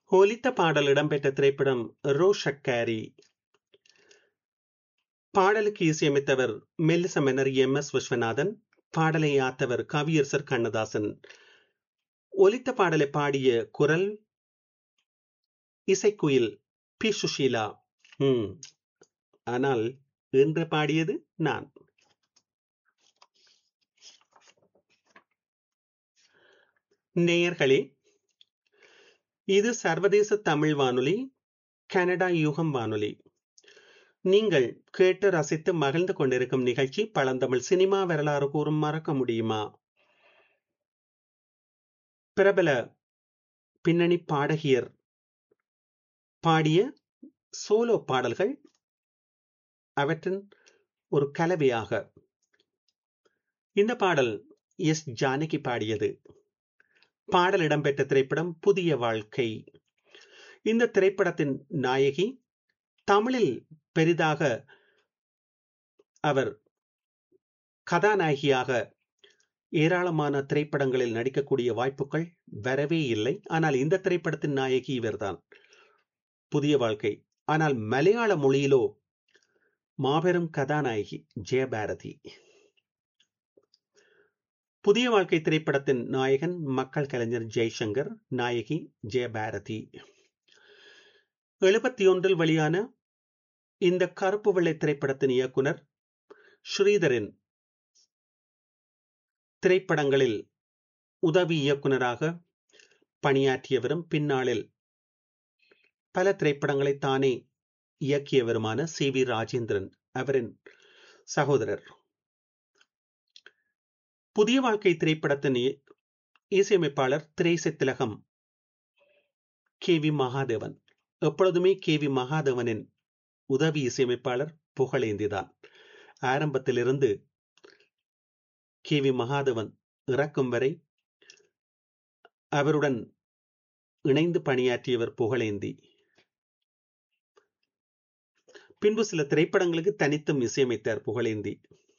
ஒலித்த பாடல் இடம்பெற்ற திரைப்படம் ரோஷக்காரி பாடலுக்கு இசையமைத்தவர் மெல்லிச மன்னர் எம் எஸ் விஸ்வநாதன் பாடலை ஆத்தவர் கவியரசர் கண்ணதாசன் ஒலித்த பாடலை பாடிய குரல் இசைக்குயில் பி சுஷீலா ம் ஆனால் என்று பாடியது நான் நேயர்களே இது சர்வதேச தமிழ் வானொலி கனடா யூகம் வானொலி நீங்கள் கேட்டு ரசித்து மகிழ்ந்து கொண்டிருக்கும் நிகழ்ச்சி பழந்தமிழ் சினிமா வரலாறு கூறும் மறக்க முடியுமா பிரபல பின்னணி பாடகியர் பாடிய சோலோ பாடல்கள் அவற்றின் ஒரு கலவையாக இந்த பாடல் எஸ் ஜானகி பாடியது பாடல் இடம்பெற்ற திரைப்படம் புதிய வாழ்க்கை இந்த திரைப்படத்தின் நாயகி தமிழில் பெரிதாக அவர் கதாநாயகியாக ஏராளமான திரைப்படங்களில் நடிக்கக்கூடிய வாய்ப்புகள் வரவே இல்லை ஆனால் இந்த திரைப்படத்தின் நாயகி இவர்தான் புதிய வாழ்க்கை ஆனால் மலையாள மொழியிலோ மாபெரும் கதாநாயகி ஜெயபாரதி புதிய வாழ்க்கை திரைப்படத்தின் நாயகன் மக்கள் கலைஞர் ஜெய்சங்கர் நாயகி ஜெயபாரதி எழுபத்தி ஒன்றில் வெளியான இந்த கருப்பு வெள்ளை திரைப்படத்தின் இயக்குனர் ஸ்ரீதரின் திரைப்படங்களில் உதவி இயக்குனராக பணியாற்றியவரும் பின்னாளில் பல திரைப்படங்களை தானே இயக்கியவருமான சி வி ராஜேந்திரன் அவரின் சகோதரர் புதிய வாழ்க்கை திரைப்படத்தின் இசையமைப்பாளர் திரைசை திலகம் கே வி மகாதேவன் எப்பொழுதுமே கே வி மகாதேவனின் உதவி இசையமைப்பாளர் புகழேந்திதான் ஆரம்பத்திலிருந்து கே வி மகாதேவன் இறக்கும் வரை அவருடன் இணைந்து பணியாற்றியவர் புகழேந்தி பின்பு சில திரைப்படங்களுக்கு தனித்தும் இசையமைத்தார் புகழேந்தி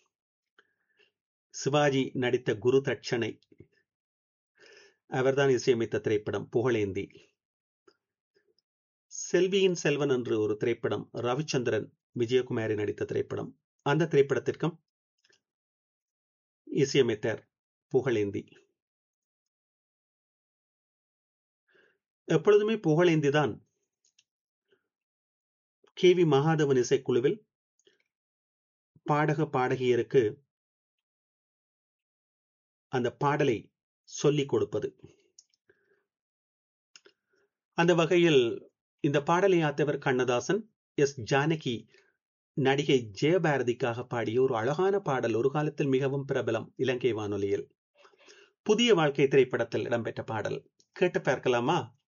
சிவாஜி நடித்த குரு தட்சணை அவர்தான் இசையமைத்த திரைப்படம் புகழேந்தி செல்வியின் செல்வன் என்று ஒரு திரைப்படம் ரவிச்சந்திரன் விஜயகுமாரி நடித்த திரைப்படம் அந்த திரைப்படத்திற்கும் இசையமைத்தார் புகழேந்தி எப்பொழுதுமே புகழேந்தி தான் கே வி மகாதவன் இசைக்குழுவில் பாடக பாடகியருக்கு அந்த பாடலை சொல்லிக் கொடுப்பது அந்த வகையில் இந்த பாடலை ஆத்தவர் கண்ணதாசன் எஸ் ஜானகி நடிகை ஜெயபாரதிக்காக பாடிய ஒரு அழகான பாடல் ஒரு காலத்தில் மிகவும் பிரபலம் இலங்கை வானொலியில் புதிய வாழ்க்கை திரைப்படத்தில் இடம்பெற்ற பாடல் கேட்டு பார்க்கலாமா